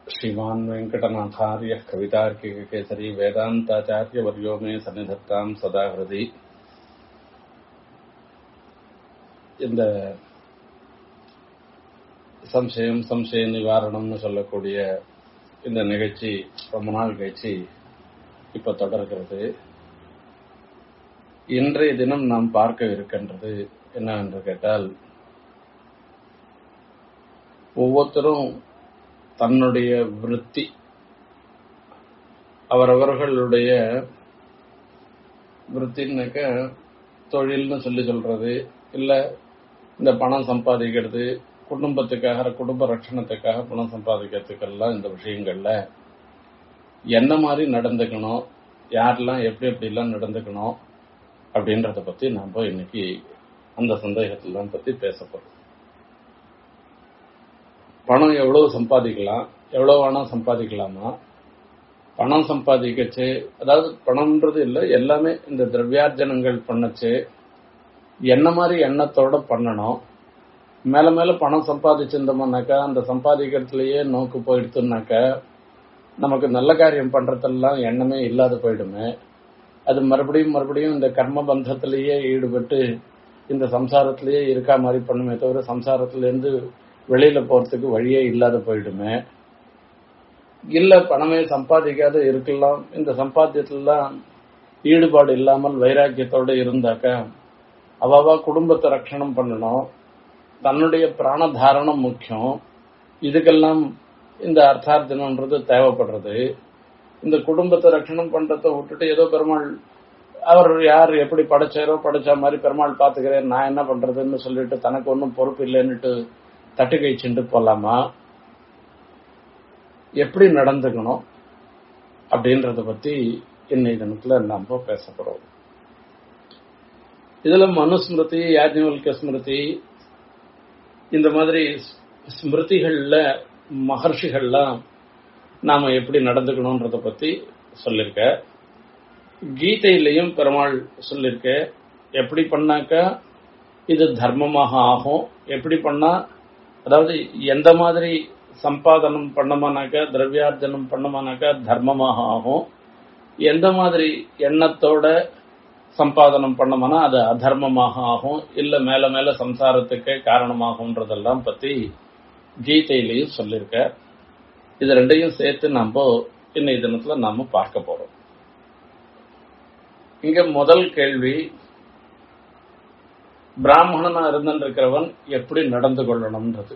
श्रीमान् वेङ्कटनाथार्यः कवितार्किककेसरी वेदान्ताचार्यवर्यो मे सन्निधत्ताम् सदा हृदि இந்த சம்சயம் சம்சய நிவாரணம்னு சொல்லக்கூடிய இந்த நிகழ்ச்சி ரொம்ப நாள் கழிச்சு இப்ப தொடர்கிறது இன்றைய தினம் நாம் பார்க்க இருக்கின்றது என்னவென்று கேட்டால் ஒவ்வொருத்தரும் தன்னுடைய விருத்தி அவரவர்களுடைய விருத்தின்னாக்க தொழில்னு சொல்லி சொல்றது இல்ல இந்த பணம் சம்பாதிக்கிறது குடும்பத்துக்காக குடும்ப ரட்சணத்துக்காக பணம் சம்பாதிக்கிறதுக்கெல்லாம் இந்த விஷயங்கள்ல என்ன மாதிரி நடந்துக்கணும் யாரெல்லாம் எப்படி எப்படிலாம் நடந்துக்கணும் அப்படின்றத பத்தி நாம இன்னைக்கு அந்த சந்தேகத்தெல்லாம் பத்தி பேச போறோம் பணம் எவ்வளவு சம்பாதிக்கலாம் எவ்வளவு வேணா சம்பாதிக்கலாமா பணம் சம்பாதிக்கச்சு அதாவது பணம்ன்றது இல்லை எல்லாமே இந்த திரவியார்ஜனங்கள் பண்ணச்சு என்ன மாதிரி எண்ணத்தோட பண்ணணும் மேல மேல பணம் சம்பாதிச்சிருந்தோம்னாக்கா அந்த சம்பாதிக்கிறதுலயே நோக்கு போயிடுத்துனாக்கா நமக்கு நல்ல காரியம் பண்றதெல்லாம் எண்ணமே இல்லாத போயிடுமே அது மறுபடியும் மறுபடியும் இந்த கர்ம பந்தத்திலேயே ஈடுபட்டு இந்த சம்சாரத்திலேயே இருக்கா மாதிரி பண்ணுமே தவிர சம்சாரத்துல இருந்து வெளியில போறதுக்கு வழியே இல்லாத போயிடுமே இல்ல பணமே சம்பாதிக்காத இருக்கலாம் இந்த சம்பாத்தியத்திலாம் ஈடுபாடு இல்லாமல் வைராக்கியத்தோட இருந்தாக்கா அவாவா குடும்பத்தை ரட்சணம் பண்ணணும் தன்னுடைய பிராணதாரணம் முக்கியம் இதுக்கெல்லாம் இந்த அர்த்தார்த்தனம்ன்றது தேவைப்படுறது இந்த குடும்பத்தை ரட்சணம் பண்றதை விட்டுட்டு ஏதோ பெருமாள் அவர் யார் எப்படி படைச்சாரோ படைச்ச மாதிரி பெருமாள் பாத்துக்கிறேன் நான் என்ன பண்றதுன்னு சொல்லிட்டு தனக்கு ஒன்றும் பொறுப்பு இல்லைன்னுட்டு தட்டு கழிச்சுட்டு போலாமா எப்படி நடந்துக்கணும் அப்படின்றத பத்தி இன்னை தினத்துல நாம பேச போறோம் இதுல மனுஸ்மிருதி யாஜ்ஞவல்க ஸ்மிருதி இந்த மாதிரி ஸ்மிருதிகள்ல மகர்ஷிகள்லாம் நாம எப்படி நடந்துக்கணும்ன்றத பத்தி சொல்லிருக்க கீதையிலையும் பெருமாள் சொல்லிருக்க எப்படி பண்ணாக்கா இது தர்மமாக ஆகும் எப்படி பண்ணா அதாவது எந்த மாதிரி சம்பாதனம் பண்ணமானாக்கா திரவியார்ஜனம் பண்ணமானாக்கா தர்மமாக ஆகும் எந்த மாதிரி எண்ணத்தோட சம்பாதனம் பண்ணோம்னா அது அதர்மமாக ஆகும் இல்ல மேல மேல சம்சாரத்துக்கு காரணமாகும்ன்றதெல்லாம் பத்தி கீதையிலையும் சொல்லியிருக்க இது ரெண்டையும் சேர்த்து நம்ம இன்னைய தினத்துல நாம பார்க்க போறோம் இங்க முதல் கேள்வி பிராமணனா இருந்திருக்கிறவன் எப்படி நடந்து கொள்ளணும்ன்றது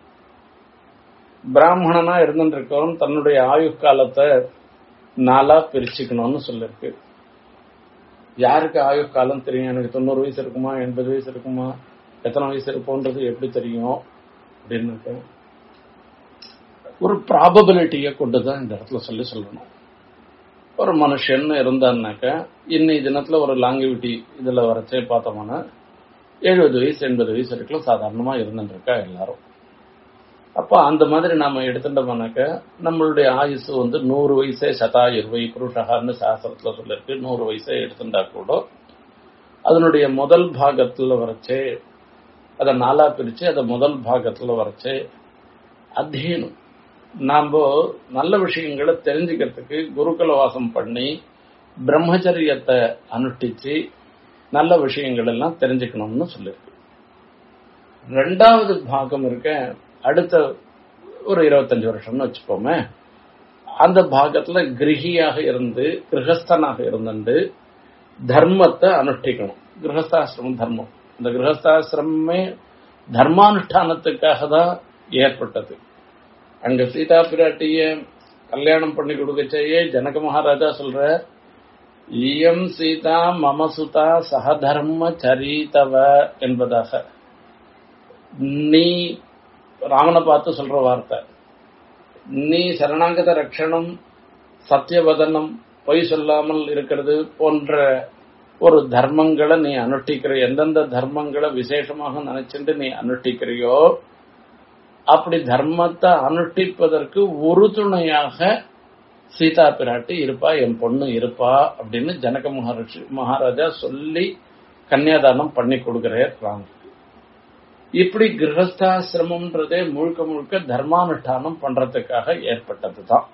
பிராமணனா இருந்திருக்கிறவன் தன்னுடைய ஆயுள் காலத்தை நாளா பிரிச்சுக்கணும்னு சொல்லிருக்கு யாருக்கு ஆயுள் காலம் தெரியும் எனக்கு தொண்ணூறு வயசு இருக்குமா எண்பது வயசு இருக்குமா எத்தனை வயசு இருப்போன்றது எப்படி தெரியும் அப்படின்னு ஒரு ப்ராபபிலிட்டியை கொண்டு தான் இந்த இடத்துல சொல்லி சொல்லணும் ஒரு மனுஷன் இருந்தான்னாக்க இன்னை தினத்துல ஒரு லாங்கிவிட்டி இதுல வரைச்சே பார்த்தோம்னா எழுபது வயசு எண்பது வயசு வரைக்கும் சாதாரணமா இருந்துட்டு இருக்கா எல்லாரும் அப்ப அந்த மாதிரி நாம எடுத்துட்டோம்னாக்க நம்மளுடைய ஆயுசு வந்து நூறு வயசே சதாயுர்வை புருஷகான்னு சாஸ்திரத்துல சொல்லிருக்கு நூறு வயசே எடுத்துட்டா கூட அதனுடைய முதல் பாகத்துல வரைச்சே அதை நாலா பிரிச்சு அதை முதல் பாகத்துல வரைச்சே அத்தியனம் நாம நல்ல விஷயங்களை தெரிஞ்சுக்கிறதுக்கு குருகுல வாசம் பண்ணி பிரம்மச்சரியத்தை அனுஷ்டிச்சு நல்ல விஷயங்கள் எல்லாம் தெரிஞ்சுக்கணும்னு சொல்லிருக்கு ரெண்டாவது பாகம் இருக்க அடுத்த ஒரு இருபத்தஞ்சு வருஷம்னு வச்சுப்போமே அந்த பாகத்துல கிரகியாக இருந்து கிரகஸ்தனாக இருந்துட்டு தர்மத்தை அனுஷ்டிக்கணும் கிரகஸ்தாசிரமம் தர்மம் இந்த கிரகஸ்தாசிரமே தர்மானுஷ்டானத்துக்காக தான் ஏற்பட்டது அங்க சீதா பிராட்டிய கல்யாணம் பண்ணி கொடுக்கச்சேயே ஜனக மகாராஜா சொல்ற இயம் சீதா மமசுதா சகதர்ம சரிதவ என்பதாக நீ ராமனை பார்த்து சொல்ற வார்த்தை நீ சரணாங்கத ரட்சணம் சத்தியவதனம் பொய் சொல்லாமல் இருக்கிறது போன்ற ஒரு தர்மங்களை நீ அனுஷ்டிக்கிற எந்தெந்த தர்மங்களை விசேஷமாக நினைச்சுட்டு நீ அனுஷ்டிக்கிறியோ அப்படி தர்மத்தை அனுஷ்டிப்பதற்கு உறுதுணையாக சீதா பிராட்டி இருப்பா என் பொண்ணு இருப்பா அப்படின்னு ஜனக மகர்ஷி மகாராஜா சொல்லி கன்னியாதானம் பண்ணி கொடுக்கிறார் ராம இப்படி கிரகஸ்தாசிரமம்ன்றதே முழுக்க முழுக்க தர்மானுஷ்டானம் பண்றதுக்காக ஏற்பட்டதுதான்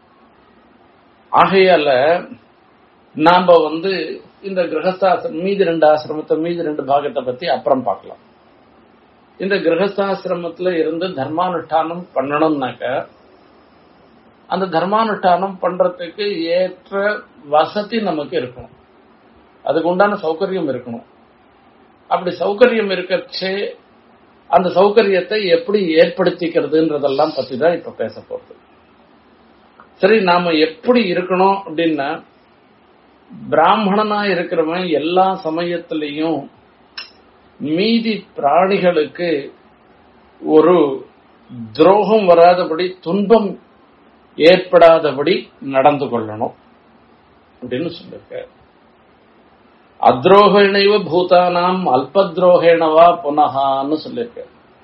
ஆகையால நாம வந்து இந்த கிரகஸ்தாசிரமம் மீதி ரெண்டு ஆசிரமத்தை மீதி ரெண்டு பாகத்தை பத்தி அப்புறம் பார்க்கலாம் இந்த கிரகஸ்தாசிரமத்துல இருந்து தர்மானுஷ்டானம் பண்ணணும்னாக்க அந்த தர்மானுஷ்டானம் பண்றதுக்கு ஏற்ற வசதி நமக்கு இருக்கணும் அதுக்கு உண்டான சௌகரியம் இருக்கணும் அப்படி சௌகரியம் இருக்கச்சே அந்த சௌகரியத்தை எப்படி ஏற்படுத்திக்கிறதுன்றதெல்லாம் பத்தி தான் இப்ப பேச போறது சரி நாம எப்படி இருக்கணும் அப்படின்னா பிராமணனா இருக்கிறவன் எல்லா சமயத்திலையும் மீதி பிராணிகளுக்கு ஒரு துரோகம் வராதபடி துன்பம் ஏற்படாதபடி நடந்து கொள்ளணும் அப்படின்னு சொல்லிருக்க அத்ரோகேணைவ பூதானாம் அல்பத்ரோகேணவா புனகான்னு சொல்லியிருக்க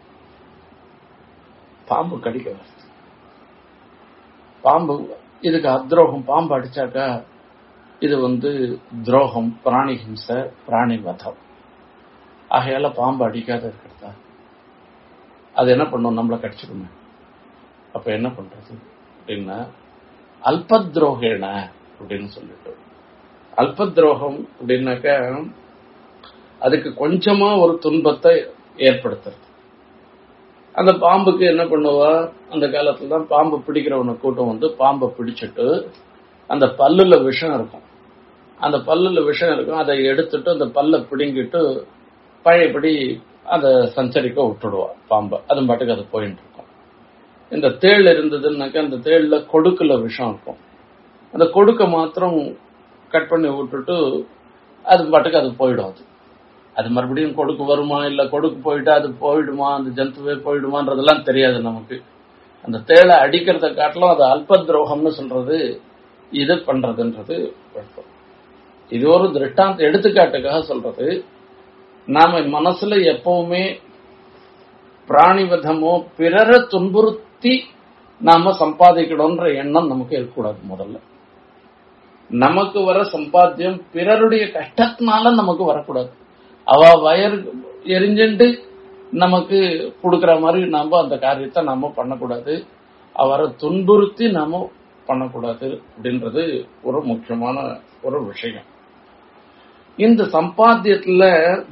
பாம்பு கடிக்க வருது பாம்பு இதுக்கு அத்ரோகம் பாம்பு அடிச்சாக்கா இது வந்து துரோகம் பிராணி ஹிம்சை பிராணி வதம் ஆகையால பாம்பு அடிக்காத இருக்கிறதா அது என்ன பண்ணும் நம்மளை கடிச்சிடுமே அப்ப என்ன பண்றது அப்படின்னா அல்பத்ரோகேன அப்படின்னு சொல்லிட்டு அல்பத்ரோகம் அப்படின்னாக்க அதுக்கு கொஞ்சமா ஒரு துன்பத்தை ஏற்படுத்துறது அந்த பாம்புக்கு என்ன பண்ணுவா அந்த காலத்துல தான் பாம்பு பிடிக்கிறவனை கூட்டம் வந்து பாம்பை பிடிச்சிட்டு அந்த பல்லுல விஷம் இருக்கும் அந்த பல்லுல விஷம் இருக்கும் அதை எடுத்துட்டு அந்த பல்ல பிடுங்கிட்டு பழையபடி அதை சஞ்சரிக்க விட்டுடுவா பாம்பை அது பாட்டுக்கு அது போயிட்டு இருக்கும் இந்த தேள் இருந்ததுன்னாக்கா அந்த தேள்ல கொடுக்குல விஷம் இருக்கும் அந்த கொடுக்க மாத்திரம் கட் பண்ணி விட்டுட்டு அது பாட்டுக்கு அது போயிடும் அது அது மறுபடியும் கொடுக்கு வருமா இல்ல கொடுக்கு போயிட்டா அது போயிடுமா அந்த ஜந்துவே போயிடுமான்றதெல்லாம் தெரியாது நமக்கு அந்த தேளை அடிக்கிறத காட்டிலும் அது அல்ப துரோகம்னு சொல்றது இது பண்றதுன்றது வழக்கம் இது ஒரு திருஷ்டாந்த எடுத்துக்காட்டுக்காக சொல்றது நாம மனசுல எப்பவுமே பிராணிவதமோ பிறரை துன்புறுத்தி நாம சம்பாதிக்கணும்ன்ற எண்ணம் நமக்கு இருக்கக்கூடாது முதல்ல நமக்கு வர சம்பாத்தியம் பிறருடைய கஷ்டத்தினால நமக்கு வரக்கூடாது அவ வயர் எரிஞ்சுட்டு நமக்கு கொடுக்கற மாதிரி நாம அந்த காரியத்தை நாம பண்ணக்கூடாது அவரை துன்புறுத்தி நாம பண்ணக்கூடாது அப்படின்றது ஒரு முக்கியமான ஒரு விஷயம் இந்த சம்பாத்தியத்துல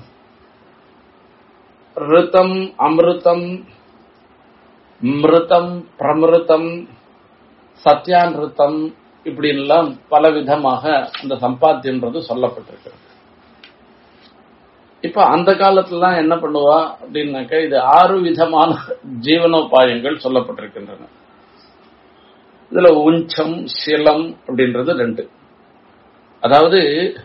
ரிதம் அமிர்தம் மிருதம் பிரமிருதம் சத்யானிருத்தம் இப்படி எல்லாம் பல விதமாக அந்த சம்பாத்தியன்றது சொல்லப்பட்டிருக்கு இப்ப அந்த காலத்துலாம் என்ன பண்ணுவா அப்படின்னாக்க இது ஆறு விதமான ஜீவனோபாயங்கள் சொல்லப்பட்டிருக்கின்றன இதுல உஞ்சம் சிலம் அப்படின்றது ரெண்டு அதாவது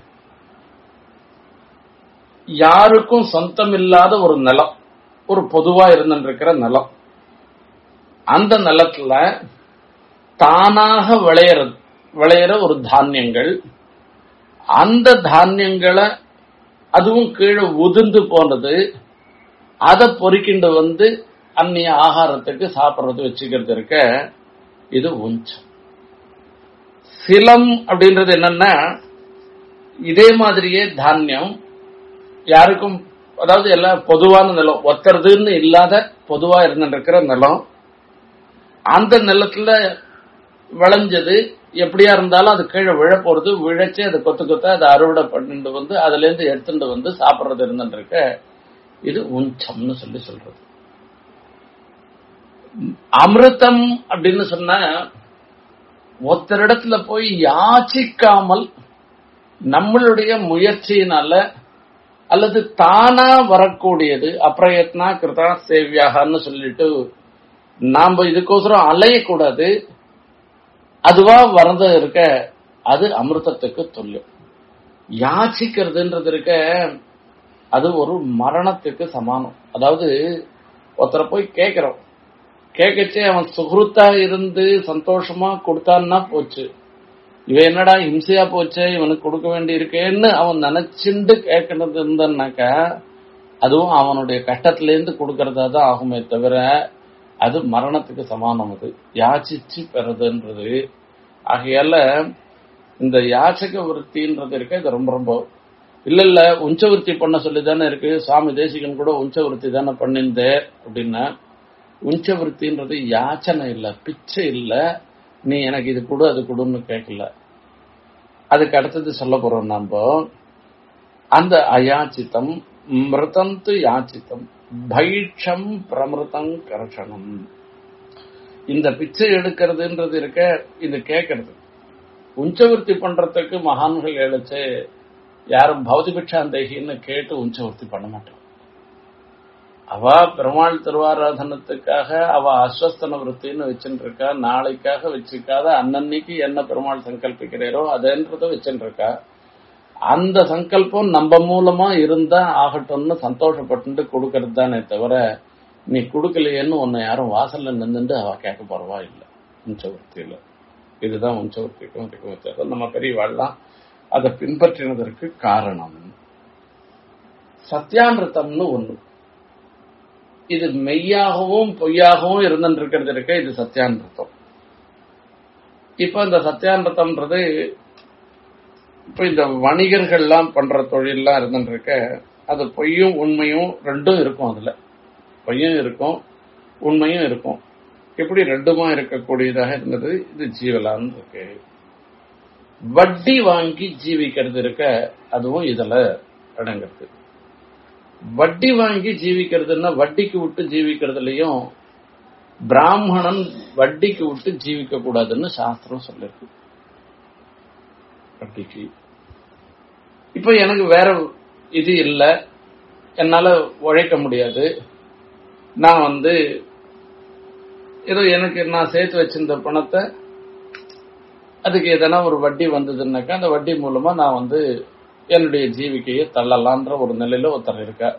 யாருக்கும் சொந்தம் இல்லாத ஒரு நிலம் ஒரு பொதுவா இருந்துருக்கிற நிலம் அந்த நிலத்துல தானாக விளையிற விளையிற ஒரு தானியங்கள் அந்த தானியங்களை அதுவும் கீழே உதிர்ந்து போனது அதை பொறுக்கிண்டு வந்து அந்நிய ஆகாரத்துக்கு சாப்பிட்றது வச்சுக்கிறது இருக்க இது உஞ்சம் சிலம் அப்படின்றது என்னன்னா இதே மாதிரியே தானியம் யாருக்கும் அதாவது எல்லாம் பொதுவான நிலம் ஒத்துறதுன்னு இல்லாத பொதுவா இருந்துருக்கிற நிலம் அந்த நிலத்துல விளைஞ்சது எப்படியா இருந்தாலும் அது கீழே விழ போறது விழைச்சு அதை கொத்து கொத்த அதை அறுவடை பண்ணிட்டு வந்து அதுல இருந்து எடுத்துட்டு வந்து சாப்பிடுறது இருந்துருக்க இது உஞ்சம்னு சொல்லி சொல்றது அமிர்தம் அப்படின்னு சொன்னா ஒருத்தரிடத்துல போய் யாச்சிக்காமல் நம்மளுடைய முயற்சியினால அல்லது தானா வரக்கூடியது அப்பிரயத்னா கிருதா சேவியாகன்னு சொல்லிட்டு நாம இதுக்கோசரம் அலையக்கூடாது அதுவா வரது இருக்க அது அமிர்தத்துக்கு துல்லியம் யாச்சிக்கிறதுன்றது இருக்க அது ஒரு மரணத்துக்கு சமானம் அதாவது ஒருத்தரை போய் கேட்கிறோம் கேட்கச்சே அவன் சுகுருத்தா இருந்து சந்தோஷமா கொடுத்தான்னா போச்சு இவன் என்னடா ஹிம்சையா போச்சே இவனுக்கு கொடுக்க வேண்டி இருக்கேன்னு அவன் நினைச்சுண்டு கேட்கறது இருந்தான்னாக்கா அதுவும் அவனுடைய கஷ்டத்திலேருந்து கொடுக்கறதா தான் ஆகுமே தவிர அது மரணத்துக்கு சமானம் அது யாச்சிச்சு பெறதுன்றது ஆகையால இந்த யாச்சக விற்த்தின்றது இருக்க இது ரொம்ப ரொம்ப இல்ல இல்ல உஞ்சவருத்தி பண்ண சொல்லி தானே இருக்கு சுவாமி தேசிகன் கூட உஞ்சவருத்தி தானே பண்ணிருந்தே அப்படின்னா உஞ்சவருத்தின்றது யாச்சனை இல்ல பிச்சை இல்ல நீ எனக்கு இது கொடு அது கொடுன்னு கேட்கல அதுக்கு அடுத்தது சொல்ல போறோம் நாம அந்த அயாச்சித்தம் மிருதந்து யாச்சித்தம் பைட்சம் பிரமிருதம் கர்ஷணம் இந்த பிச்சை எடுக்கிறதுன்றது இருக்க இது கேட்கறது உஞ்சவர்த்தி பண்றதுக்கு மகான்கள் எழுச்சு யாரும் பௌதி பிக்ஷாந்தேகின்னு கேட்டு உஞ்சவர்த்தி பண்ண மாட்டான் அவ பெருமாள் திருவாராதனத்துக்காக அவ அஸ்வஸ்தன விற்த்தின்னு வச்சுட்டு இருக்கா நாளைக்காக வச்சுக்காத அன்னன்னைக்கு என்ன பெருமாள் சங்கல்பிக்கிறாரோ அதன்றத வச்சுட்டு இருக்கா அந்த சங்கல்பம் நம்ம மூலமா இருந்தா ஆகட்டும்னு சந்தோஷப்பட்டு கொடுக்கறது தானே தவிர நீ கொடுக்கலையேன்னு உன்னை யாரும் வாசல்ல நின்றுட்டு அவ கேட்க போறவா இல்லை உஞ்சவர்த்தியில இதுதான் உஞ்சவர்த்திக்கும் இதுக்கும் வித்தியாசம் நம்ம பெரியவாள்லாம் அதை பின்பற்றினதற்கு காரணம் சத்தியாமிரதம்னு ஒண்ணு இது மெய்யாகவும் பொய்யாகவும் இருந்துட்டு இருக்கிறது இருக்க இது சத்தியாமிரதம் இப்ப இந்த சத்தியாமிரதம்ன்றது இப்ப இந்த வணிகர்கள்லாம் பண்ற தொழில்லாம் இருந்துட்டு இருக்க அது பொய்யும் உண்மையும் ரெண்டும் இருக்கும் அதுல பொய்யும் இருக்கும் உண்மையும் இருக்கும் எப்படி ரெண்டுமா இருக்கக்கூடியதாக இருந்தது இது ஜீவலான்னு இருக்கு வட்டி வாங்கி ஜீவிக்கிறது இருக்க அதுவும் இதுல அடங்குறது வட்டி வாங்கி ஜீவிக்கிறதுன்னா வட்டிக்கு விட்டு ஜீவிக்கிறதுலயும் பிராமணன் வட்டிக்கு விட்டு ஜீவிக்க கூடாதுன்னு சாஸ்திரம் சொல்லிருக்கு வட்டிக்கு இப்ப எனக்கு வேற இது இல்லை என்னால உழைக்க முடியாது நான் வந்து ஏதோ எனக்கு நான் சேர்த்து வச்சிருந்த பணத்தை அதுக்கு எதனா ஒரு வட்டி வந்ததுன்னாக்கா அந்த வட்டி மூலமா நான் வந்து என்னுடைய ஜீவிக்கையை தள்ளலான்ற ஒரு நிலையில ஒருத்தர் இருக்கா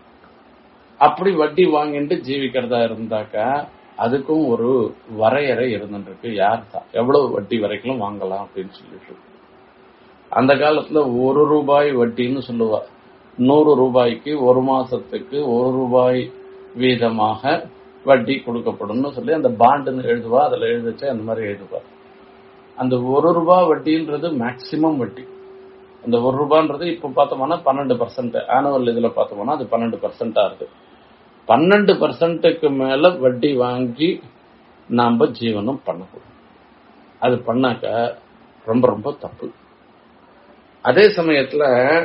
அப்படி வட்டி வாங்கிட்டு ஜீவிக்கிறதா இருந்தாக்கா அதுக்கும் ஒரு வரையறை இருந்துருக்கு யார் தான் எவ்வளவு வட்டி வரைக்கும் வாங்கலாம் அப்படின்னு சொல்லிட்டு அந்த காலத்துல ஒரு ரூபாய் வட்டின்னு சொல்லுவா நூறு ரூபாய்க்கு ஒரு மாசத்துக்கு ஒரு ரூபாய் வீதமாக வட்டி கொடுக்கப்படும்னு சொல்லி அந்த பாண்டுன்னு எழுதுவா அதுல எழுதிச்சு அந்த மாதிரி எழுதுவா அந்த ஒரு ரூபாய் வட்டின்றது மேக்சிமம் வட்டி அந்த ஒரு ரூபான்றது இப்ப பார்த்தோம்னா பன்னெண்டு பர்சன்ட் ஆனுவல் இதுல பார்த்தோம்னா அது பன்னெண்டு பர்சன்ட் ஆகுது பன்னெண்டு பர்சன்ட்டுக்கு மேல வட்டி வாங்கி நாம ஜீவனம் பண்ணக்கூடாது அது பண்ணாக்க ரொம்ப ரொம்ப தப்பு அதே சமயத்துல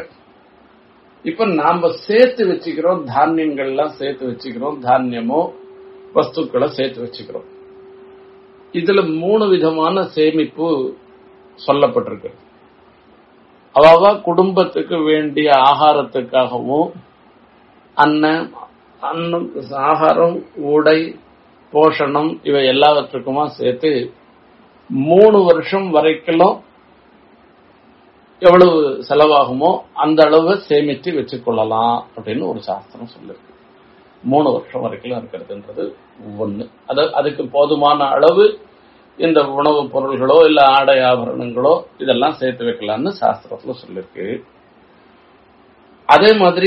இப்ப நாம சேர்த்து வச்சுக்கிறோம் தானியங்கள்லாம் சேர்த்து வச்சுக்கிறோம் தானியமோ வஸ்துக்களை சேர்த்து வச்சுக்கிறோம் இதுல மூணு விதமான சேமிப்பு சொல்லப்பட்டிருக்கு அவாவா குடும்பத்துக்கு வேண்டிய ஆகாரத்துக்காகவும் அன்னம் அன்னம் ஆகாரம் உடை போஷணம் இவை எல்லாவற்றுக்குமா சேர்த்து மூணு வருஷம் வரைக்கும் எவ்வளவு செலவாகுமோ அந்த அளவு சேமித்து வச்சுக்கொள்ளலாம் அப்படின்னு ஒரு சாஸ்திரம் சொல்லிருக்கு மூணு வருஷம் வரைக்கும் இருக்கிறதுன்றது ஒண்ணு அது அதுக்கு போதுமான அளவு இந்த உணவுப் பொருள்களோ இல்ல ஆடை ஆபரணங்களோ இதெல்லாம் சேர்த்து வைக்கலாம்னு சாஸ்திரத்துல சொல்லிருக்கு அதே மாதிரி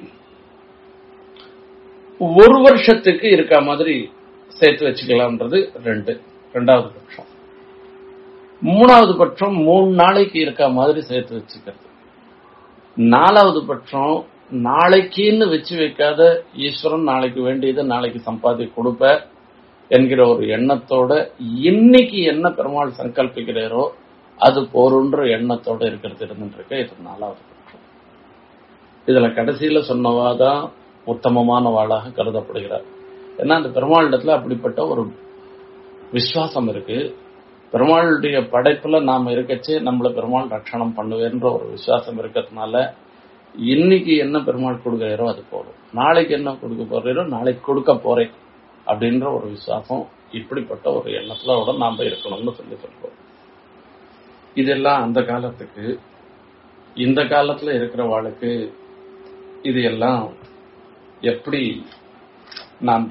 ஒரு வருஷத்துக்கு இருக்க மாதிரி சேர்த்து வச்சுக்கலாம்ன்றது ரெண்டு ரெண்டாவது பட்சம் மூணாவது பட்சம் மூணு நாளைக்கு இருக்க மாதிரி சேர்த்து வச்சுக்கிறது நாலாவது பட்சம் நாளைக்குன்னு வச்சு வைக்காத ஈஸ்வரன் நாளைக்கு வேண்டியதை நாளைக்கு சம்பாதி கொடுப்ப என்கிற ஒரு எண்ணத்தோட இன்னைக்கு என்ன பெருமாள் சங்கல்பிக்கிறாரோ அது போருன்ற எண்ணத்தோட இருக்கிறது இருந்துருக்கு இது நாலாவது பட்சம் இதுல கடைசியில சொன்னவாதான் உத்தமமான வாளாக கருதப்படுகிறார் ஏன்னா அந்த பெருமாளிடத்துல அப்படிப்பட்ட ஒரு விசுவாசம் இருக்கு பெருமாளுடைய படைப்புல நாம இருக்கச்சே நம்மள பெருமாள் ரட்சணம் பண்ணுவேன்ற ஒரு விசுவாசம் இருக்கிறதுனால இன்னைக்கு என்ன பெருமாள் கொடுக்குறாரோ அது போதும் நாளைக்கு என்ன கொடுக்க போறீரோ நாளைக்கு கொடுக்க போறேன் அப்படின்ற ஒரு விசுவாசம் இப்படிப்பட்ட ஒரு எண்ணத்துல நாம இருக்கணும்னு சொல்லி சொல்றோம் இதெல்லாம் அந்த காலத்துக்கு இந்த காலத்துல இருக்கிற வாழ்க்கை இது எல்லாம் எப்படி நாம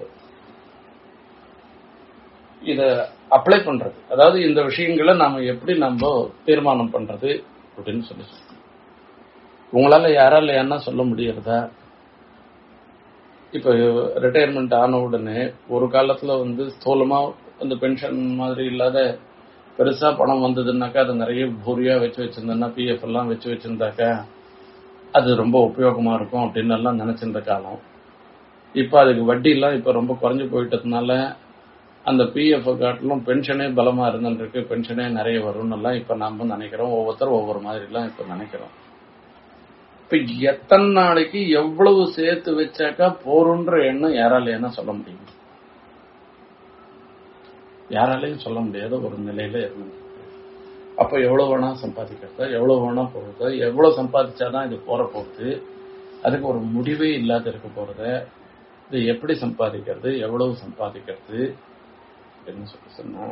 இத அப்ளை பண்றது அதாவது இந்த விஷயங்களை நாம எப்படி நம்ம தீர்மானம் பண்றது அப்படின்னு சொல்லி சொல்றோம் உங்களால யாரால என்ன சொல்ல முடியறதா இப்ப ரிட்டையர்மெண்ட் ஆன உடனே ஒரு காலத்துல வந்து ஸ்தூலமா அந்த பென்ஷன் மாதிரி இல்லாத பெருசா பணம் வந்ததுன்னாக்கா அதை நிறைய பூரியா வச்சு வச்சிருந்தேன்னா பிஎஃப் எல்லாம் வச்சு வச்சிருந்தாக்கா அது ரொம்ப உபயோகமா இருக்கும் அப்படின்னு எல்லாம் நினைச்சிருந்த காலம் இப்ப அதுக்கு வட்டி எல்லாம் இப்ப ரொம்ப குறைஞ்சு போயிட்டதுனால அந்த பிஎஃப் காட்டிலும் பென்ஷனே பலமா இருந்துருக்கு பென்ஷனே நிறைய வரும்னு எல்லாம் இப்ப நாம நினைக்கிறோம் ஒவ்வொருத்தரும் ஒவ்வொரு மாதிரி எல்லாம் இப்ப நினைக்கிறோம் இப்ப எத்தனை நாளைக்கு எவ்வளவு சேர்த்து வச்சாக்கா போருன்ற எண்ணம் யாராலையும் சொல்ல முடியும் யாராலையும் சொல்ல முடியாத ஒரு நிலையில இருந்து அப்ப எவ்வளவு வேணா சம்பாதிக்கிறதா எவ்வளவு வேணா போகுது எவ்வளவு சம்பாதிச்சாதான் இது போற போகுது அதுக்கு ஒரு முடிவே இல்லாத இருக்க போறது இது எப்படி சம்பாதிக்கிறது எவ்வளவு சம்பாதிக்கிறது அப்படின்னு சொல்லி சொன்னா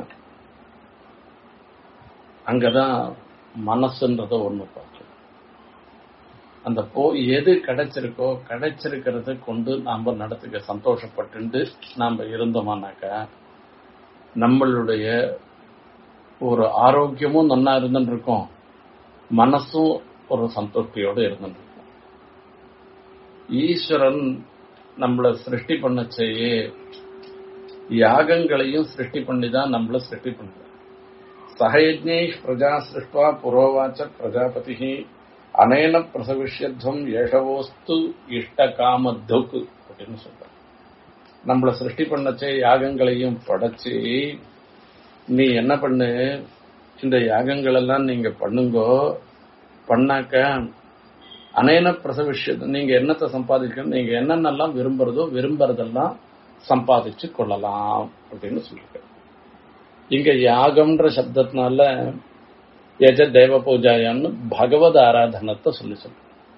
அங்கதான் மனசுன்றத ஒண்ணு பார்க்கணும் அந்த போ எது கிடைச்சிருக்கோ கிடைச்சிருக்கிறத கொண்டு நாம நடத்துக்க சந்தோஷப்பட்டு நாம இருந்தோமானாக்கா நம்மளுடைய ஒரு ஆரோக்கியமும் நல்லா இருந்துட்டு இருக்கும் மனசும் ஒரு சந்தோஷத்தோடு இருந்துட்டு இருக்கும் ஈஸ்வரன் நம்மளை சிருஷ்டி பண்ண செய்ய யாகங்களையும் சிருஷ்டி பண்ணி தான் நம்மள சிருஷ்டி பண்ற சகயஜ்னேஷ் பிரஜா சிருஷ்டா புரோவாச்ச பிரஜாபதி அனேன பிரசவிஷ்யத்வம் ஏஷவோஸ்து இஷ்ட காம துக்கு அப்படின்னு சொல்ற நம்மள சிருஷ்டி பண்ணச்சே யாகங்களையும் படைச்சு நீ என்ன பண்ணு இந்த யாகங்கள் எல்லாம் நீங்க பண்ணுங்கோ பண்ணாக்க அனேன பிரசவிஷ்யத்தை நீங்க என்னத்தை சம்பாதிக்கணும் நீங்க என்னென்னலாம் விரும்புறதோ விரும்புறதெல்லாம் சம்பாதிச்சு கொள்ளலாம் அப்படின்னு சொல்லிருக்க இங்க யாகம்ன்ற சப்தத்தினால எஜ தேவ பூஜாயான்னு பகவத் ஆராதனத்தை சொல்லி சொல்ல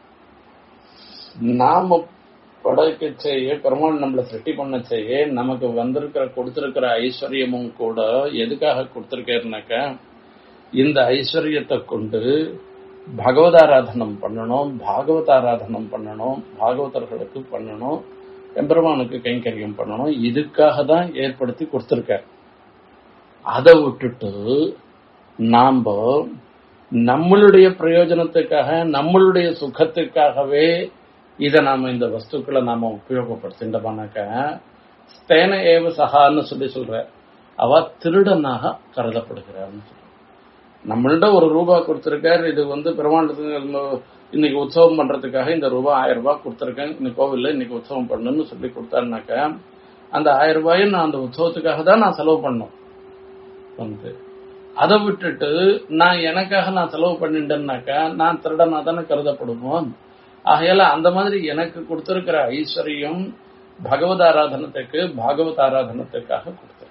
நாம படைக்க செய்ய பெருமாள் நம்மளை சிருஷ்டி பண்ண செய்ய நமக்கு வந்திருக்கிற கொடுத்திருக்கிற ஐஸ்வர்யமும் கூட எதுக்காக கொடுத்திருக்காருனாக்க இந்த ஐஸ்வர்யத்தை கொண்டு பகவதாராதனம் பண்ணணும் பாகவதாராதனம் பண்ணணும் பாகவதர்களுக்கு பண்ணணும் எம்பெருமானுக்கு கைங்கரியம் பண்ணணும் இதுக்காக தான் ஏற்படுத்தி கொடுத்திருக்கார் அதை விட்டுட்டு நாம நம்மளுடைய பிரயோஜனத்துக்காக நம்மளுடைய சுகத்துக்காகவே இதை நாம இந்த வஸ்துக்களை நாம உபயோகப்படுத்திட்டோம்னாக்க ஸ்தேன ஏவ சகான்னு சொல்லி சொல்ற அவ திருடனாக கருதப்படுகிறார்னு சொல்ற நம்மள்ட ஒரு ரூபா கொடுத்திருக்காரு இது வந்து பெருமாண்டத்துக்கு இன்னைக்கு உற்சவம் பண்றதுக்காக இந்த ரூபாய் ஆயிரம் ரூபாய் கொடுத்திருக்கேன் இந்த கோவில்ல இன்னைக்கு உற்சவம் பண்ணுன்னு சொல்லி கொடுத்தாருனாக்க அந்த ஆயிரம் ரூபாயை நான் அந்த உற்சவத்துக்காக தான் நான் செலவு பண்ணும் வந்து அதை விட்டுட்டு நான் எனக்காக நான் செலவு பண்ணிட்டேன்னாக்கா நான் திருடனா தானே கருதப்படுவோம் ஆகையால அந்த மாதிரி எனக்கு கொடுத்திருக்கிற ஐஸ்வர்யம் பகவத் ஆராதனத்துக்கு பாகவத் ஆராதனத்துக்காக கொடுத்திருக்கேன்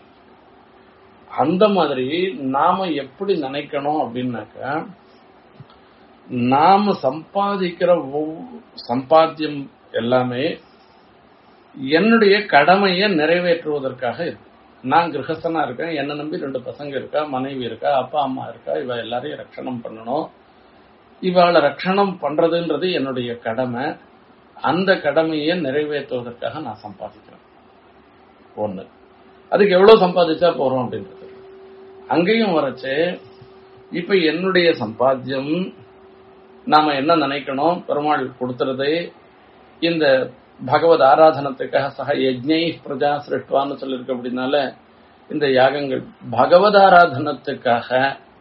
அந்த மாதிரி நாம எப்படி நினைக்கணும் அப்படின்னாக்கா நாம சம்பாதிக்கிற சம்பாத்தியம் எல்லாமே என்னுடைய கடமையை நிறைவேற்றுவதற்காக இருக்கு நான் கிரகஸ்தனா இருக்கேன் என்ன நம்பி ரெண்டு பசங்க இருக்கா மனைவி இருக்கா அப்பா அம்மா இருக்கா இவ எல்லாரையும் ரட்சணம் பண்ணணும் இவாளை ரட்சணம் பண்றதுன்றது என்னுடைய கடமை அந்த கடமையை நிறைவேற்றுவதற்காக நான் சம்பாதிக்கிறேன் ஒண்ணு அதுக்கு எவ்வளவு சம்பாதிச்சா போறோம் அப்படின்றது அங்கேயும் வரச்சு இப்ப என்னுடைய சம்பாத்தியம் நாம என்ன நினைக்கணும் பெருமாள் கொடுத்துறது இந்த பகவத் ஆராதனத்துக்காக சக யஜ்ஞை பிரஜா சிருஷ்டுவான்னு சொல்லியிருக்க அப்படின்னால இந்த யாகங்கள் பகவத் ஆராதனத்துக்காக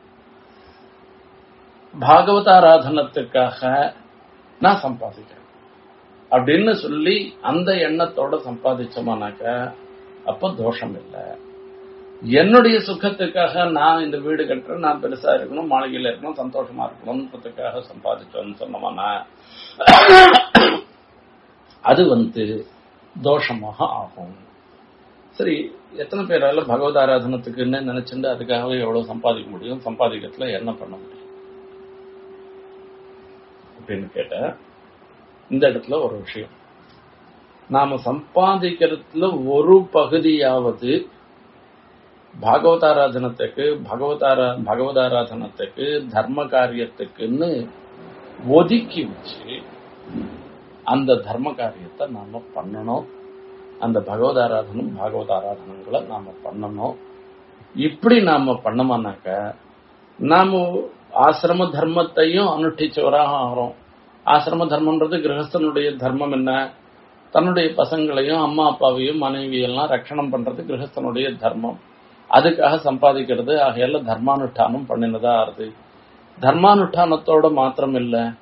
பாகவதாராதனத்துக்காக நான் சம்பாதிக்கிறேன் அப்படின்னு சொல்லி அந்த எண்ணத்தோட சம்பாதிச்சோமானாக்க அப்ப தோஷம் இல்லை என்னுடைய சுகத்துக்காக நான் இந்த வீடு கட்டுறேன் நான் பெருசா இருக்கணும் மாளிகையில இருக்கணும் சந்தோஷமா இருக்கணும்ன்றதுக்காக சம்பாதிச்சோன்னு சொன்னோம்னா அது வந்து தோஷமாக ஆகும் சரி எத்தனை பேரால பகவத் ஆராதனத்துக்குன்னு நினைச்சுட்டு அதுக்காகவே எவ்வளவு சம்பாதிக்க முடியும் சம்பாதிக்கிறதுல என்ன பண்ண முடியும் அப்படின்னு கேட்ட இந்த இடத்துல ஒரு விஷயம் நாம சம்பாதிக்கிறதுல ஒரு பகுதியாவது பாகவதாராதனத்துக்கு பகவதாரா பகவதாராதனத்துக்கு தர்ம காரியத்துக்குன்னு ஒதுக்கி வச்சு அந்த தர்ம காரியத்தை நாம பண்ணணும் அந்த பகவதாராதனம் பாகவதாராதனங்களை நாம பண்ணணும் இப்படி நாம பண்ணோம்னாக்க நாம ஆசிரம தர்மத்தையும் அனுஷ்டிச்சவராக ஆகிறோம் ஆசிரம தர்மன்றது கிரகஸ்தனுடைய தர்மம் என்ன தன்னுடைய பசங்களையும் அம்மா அப்பாவையும் மனைவியெல்லாம் ரட்சணம் பண்றது கிரகஸ்தனுடைய தர்மம் அதுக்காக சம்பாதிக்கிறது ஆகையால தர்மானுஷ்டானம் பண்ணினதா ஆறுது தர்மானுஷ்டானத்தோட மாத்திரம் இல்ல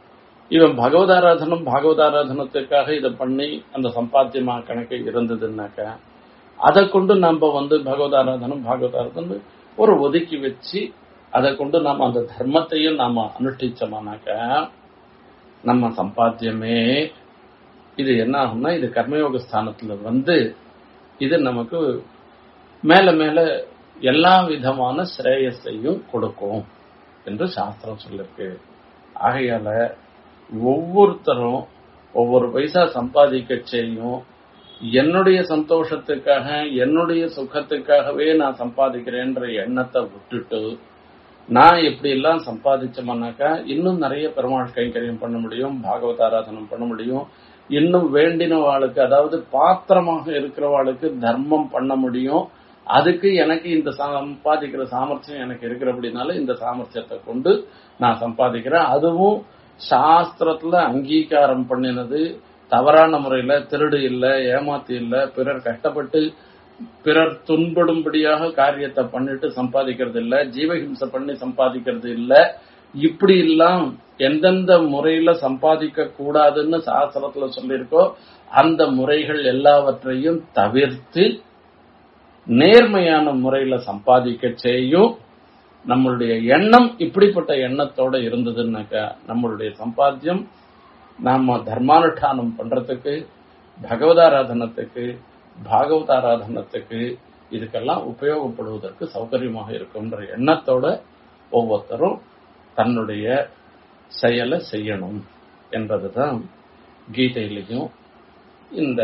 இவன் பகவதாராதனம் பாகவதாராதனத்துக்காக இதை பண்ணி அந்த சம்பாத்தியமா கணக்கு இருந்ததுன்னாக்க அதை கொண்டு நம்ம வந்து பகவதாராதனம் பாகவதாராதனம் ஒரு ஒதுக்கி வச்சு அதை கொண்டு நாம அந்த தர்மத்தையும் நாம அனுஷ்டிச்சோமானாக்க நம்ம சம்பாத்தியமே இது என்ன ஆகும்னா இது கர்மயோக ஸ்தானத்துல வந்து இது நமக்கு மேல மேல எல்லா விதமான ஸ்ரேயஸையும் கொடுக்கும் என்று சாஸ்திரம் சொல்லிருக்கு ஆகையால ஒவ்வொருத்தரும் ஒவ்வொரு பைசா சம்பாதிக்க செய்யும் என்னுடைய சந்தோஷத்துக்காக என்னுடைய சுகத்துக்காகவே நான் சம்பாதிக்கிறேன்ற எண்ணத்தை விட்டுட்டு நான் எப்படி எல்லாம் சம்பாதிச்சோம்னாக்கா இன்னும் நிறைய பெருமாள் கைங்கரியம் பண்ண முடியும் பாகவத ஆராதனம் பண்ண முடியும் இன்னும் வேண்டினவாளுக்கு அதாவது பாத்திரமாக இருக்கிறவாளுக்கு தர்மம் பண்ண முடியும் அதுக்கு எனக்கு இந்த சம்பாதிக்கிற சாமர்த்தியம் எனக்கு இருக்கிறபடினால இந்த சாமர்த்தியத்தை கொண்டு நான் சம்பாதிக்கிறேன் அதுவும் சாஸ்திரத்துல அங்கீகாரம் பண்ணினது தவறான முறையில திருடு இல்ல ஏமாத்தி இல்ல பிறர் கஷ்டப்பட்டு பிறர் துன்படும்படியாக காரியத்தை பண்ணிட்டு சம்பாதிக்கிறது இல்ல ஜீவஹிம்சை பண்ணி சம்பாதிக்கிறது இல்ல இப்படி எல்லாம் எந்தெந்த முறையில சம்பாதிக்க கூடாதுன்னு சாஸ்திரத்துல சொல்லியிருக்கோ அந்த முறைகள் எல்லாவற்றையும் தவிர்த்து நேர்மையான முறையில சம்பாதிக்க செய்யும் நம்மளுடைய எண்ணம் இப்படிப்பட்ட எண்ணத்தோட இருந்ததுன்னாக்கா நம்மளுடைய சம்பாத்தியம் நாம தர்மானுஷ்டானம் பண்றதுக்கு பகவதாராதனத்துக்கு பாகவதாராதனத்துக்கு இதுக்கெல்லாம் உபயோகப்படுவதற்கு சௌகரியமாக இருக்கும்ன்ற எண்ணத்தோட ஒவ்வொருத்தரும் தன்னுடைய செயலை செய்யணும் என்பதுதான் கீதையிலையும் இந்த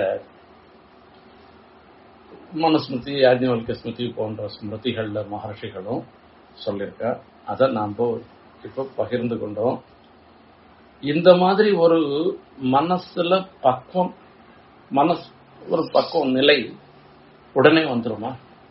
மனுஸ்மிருதி யாஜ்ஞவல்க ஸ்மிருதி போன்ற ஸ்மிருதிகள்ல மகர்ஷிகளும் சொல்லியிருக்கா அதை நாம் இப்போ பகிர்ந்து கொண்டோம் இந்த மாதிரி ஒரு மனசுல பக்குவம் மனசு ஒரு பக்குவம் நிலை உடனே வந்துருமா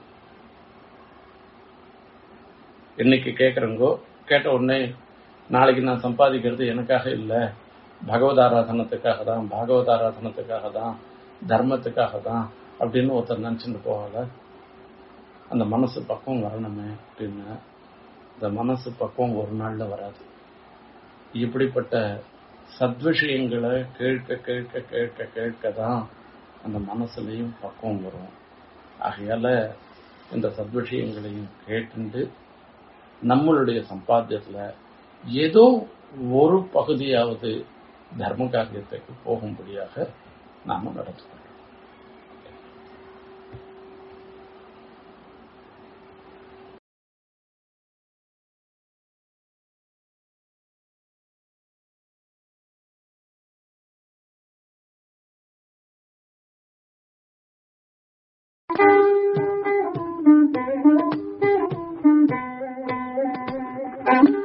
இன்னைக்கு கேட்குறங்கோ கேட்ட உடனே நாளைக்கு நான் சம்பாதிக்கிறது எனக்காக இல்லை பகவத் ஆராதனத்துக்காக தான் பாகவத் ஆராதனத்துக்காக தான் தர்மத்துக்காக தான் அப்படின்னு ஒருத்தர் நினச்சிட்டு போகல அந்த மனசு பக்குவம் வரணுமே அப்படின்னு இந்த மனசு பக்குவம் ஒரு நாள்ல வராது இப்படிப்பட்ட சத்விஷயங்களை கேட்க கேட்க கேட்க கேட்க தான் அந்த மனசுலையும் பக்குவம் வரும் ஆகையால இந்த சத்விஷயங்களையும் கேட்டுண்டு நம்மளுடைய சம்பாத்தியத்துல ஏதோ ஒரு பகுதியாவது தர்ம காரியத்துக்கு போகும்படியாக நாம நடத்துக்கிறோம் Thank you.